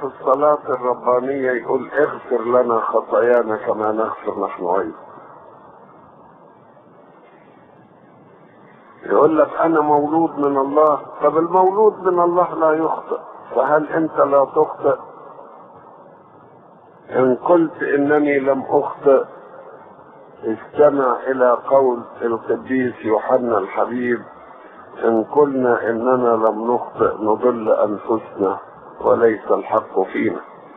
في الصلاة الربانية يقول اغفر لنا خطايانا كما نغفر نحن أيضا يقول لك أنا مولود من الله طب المولود من الله لا يخطئ فهل أنت لا تخطئ إن قلت إنني لم أخطئ استمع إلى قول القديس يوحنا الحبيب إن قلنا إننا لم نخطئ نضل أنفسنا وليس الحق فينا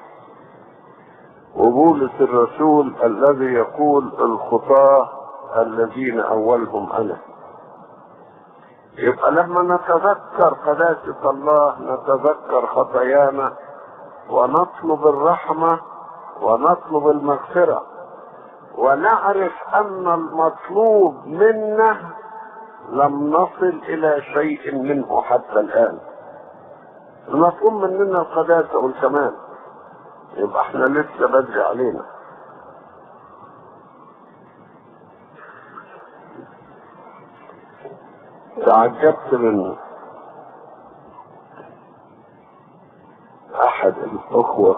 وبولس الرسول الذي يقول الخطاة الذين أولهم أنا يبقى لما نتذكر قداسة الله نتذكر خطايانا ونطلب الرحمة ونطلب المغفرة ونعرف أن المطلوب منا لم نصل إلى شيء منه حتى الآن المطلوب مننا القداسة والكمال يبقى احنا لسه بدري علينا تعجبت من احد الاخوة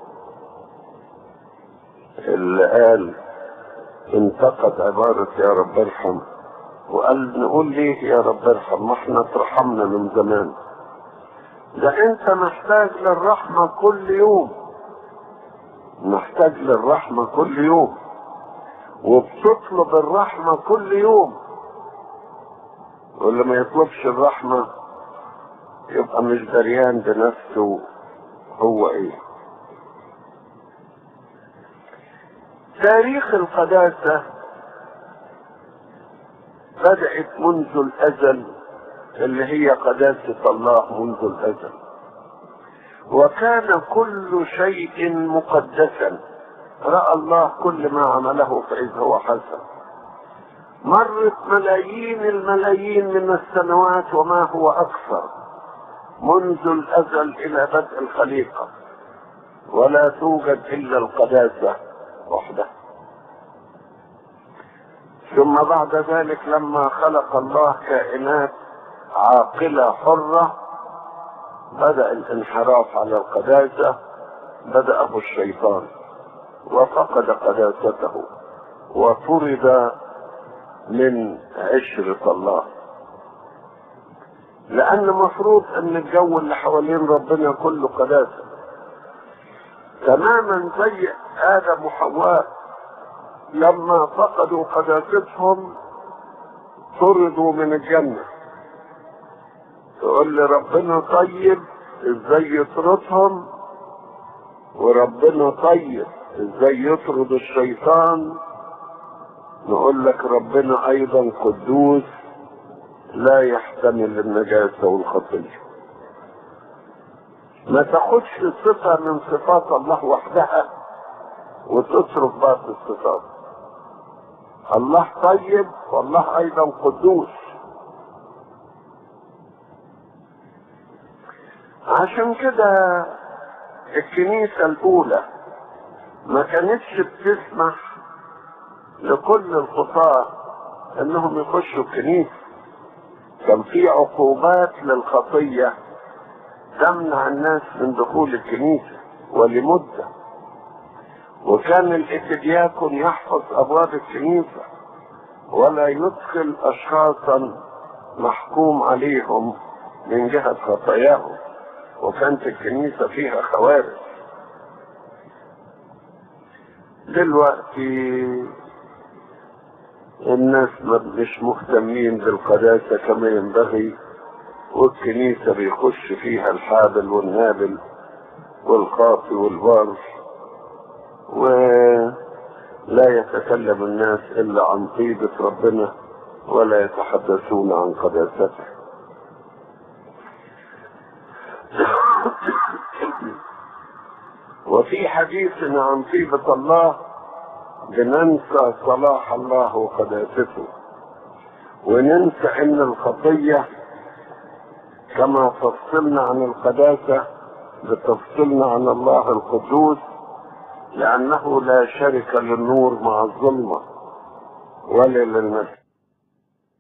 اللي قال انتقد عبارة يا رب ارحم وقال نقول ليه يا رب ارحم ما احنا اترحمنا من زمان ده انت محتاج للرحمة كل يوم محتاج للرحمة كل يوم وبتطلب الرحمة كل يوم واللي ما يطلبش الرحمة يبقى مش دريان بنفسه هو ايه تاريخ القداسة بدأت منذ الأزل اللي هي قداسة الله منذ الأزل وكان كل شيء مقدسا رأى الله كل ما عمله فإذا هو حسن مرت ملايين الملايين من السنوات وما هو أكثر منذ الأزل إلى بدء الخليقة ولا توجد إلا القداسة وحدها ثم بعد ذلك لما خلق الله كائنات عاقلة حرة بدأ الانحراف على القداسة بدأه الشيطان وفقد قداسته وطرد من عشرة الله لأن مفروض أن الجو اللي حوالين ربنا كله قداسة تماما زي آدم وحواء لما فقدوا قداستهم طردوا من الجنة تقول لي ربنا طيب ازاي يطردهم وربنا طيب ازاي يطرد الشيطان نقول لك ربنا ايضا قدوس لا يحتمل النجاسة والخطية ما تاخدش صفة من صفات الله وحدها وتصرف باقي الصفات الله طيب والله ايضا قدوس عشان كده الكنيسة الأولى ما كانتش بتسمح لكل الخطاة انهم يخشوا الكنيسة كان في عقوبات للخطية تمنع الناس من دخول الكنيسة ولمدة وكان الاتدياكون يحفظ ابواب الكنيسة ولا يدخل اشخاصا محكوم عليهم من جهة خطاياهم وكانت الكنيسة فيها خوارج دلوقتي الناس مش مهتمين بالقداسة كما ينبغي والكنيسة بيخش فيها الحابل والنابل والخاطي والبار ولا يتكلم الناس إلا عن طيبة ربنا ولا يتحدثون عن قداسته وفي حديثنا عن طيبة الله بننسى صلاح الله وقداسته وننسى ان الخطية كما تفصلنا عن القداسة بتفصلنا عن الله القدوس لأنه لا شرك للنور مع الظلمة ولا للمسيح